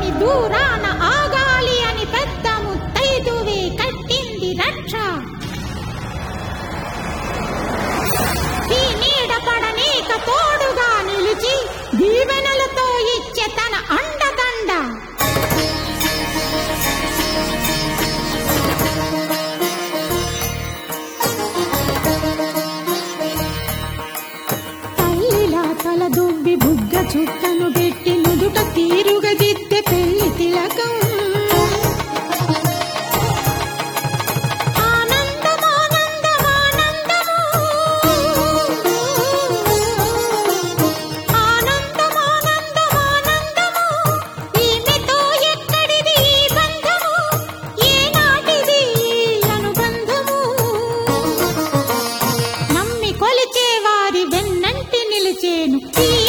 గాని దూరాన ఆగాలి అని పెద్ద ముత్తైదువే కట్టింది రక్ష ఈ నీడ పడనీక తోడుగా నిలిచి దీవెనలతో ఇచ్చే తన అండదండ తల్లిలా తల దువ్వి బుగ్గ చుట్టను పెట్టి నుదుట తీరుగా దిద్దె పెళ్లి తిలకం ఆనందం, ఆనందం, ఆనందము. ఆనందం, ఆనందం, ఆనందము. ఈమెతో ఎక్కడిది ఈ బంధము? ఏనాటిది ఈ అనుబంధము? నమ్మి కొలిచే వారి వెన్నంటి నిలిచేను ఈ